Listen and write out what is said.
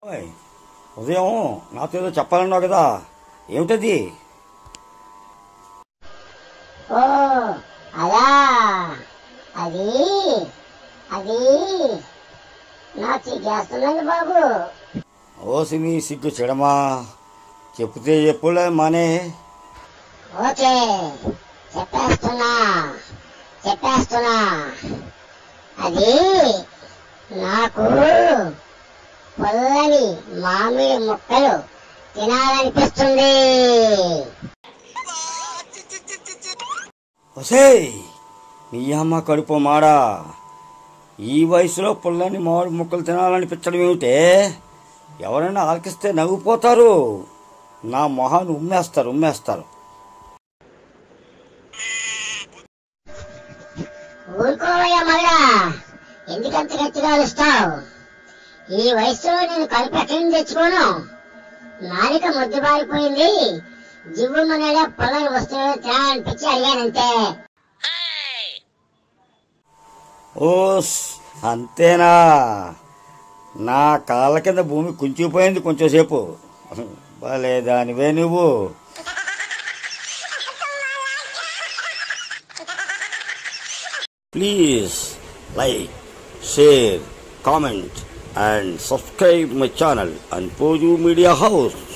ఓయ్, ఉదయం నాతో ఏదో చెప్పాలన్నావు కదా ఏమిటది ఓ అలా అది అది నా చిగేస్తుందండి బాబు ఓసి నీ సిగ్గు చెడమా చెప్తే చెప్పులే మానే ఓకే చెప్పేస్తున్నా చెప్పేస్తున్నా అది నాకు పొల్లని మామిడి ముక్కలు తినాలనిపిస్తుంది ఒసేయ్ నీ అమ్మ కడుపు మాడా ఈ వయసులో పుల్లని మామిడి ముక్కలు తినాలనిపించడం ఏమిటే ఎవరైనా ఆలకిస్తే నవ్వుపోతారు నా మొహాన్ని ఉమ్మేస్తారు ఉమ్మేస్తారు ఊరుకోవయ్యా మళ్ళా ఎందుకంత గట్టిగా అరుస్తావు ఈ వయసులో నేను కడుపు ఎక్కడి నుంచి తెచ్చుకోను నాలిక ముద్దుబారిపోయింది జివ్వు మనగా పొలం వస్తువులు తినాలనిపించి అడిగానంతే ఓస్ అంతేనా నా కాళ్ళ కింద భూమి కుంచిపోయింది కొంచెంసేపు భలే దానివే నువ్వు please like share comment and subscribe my channel and పోజు మీడియా హౌస్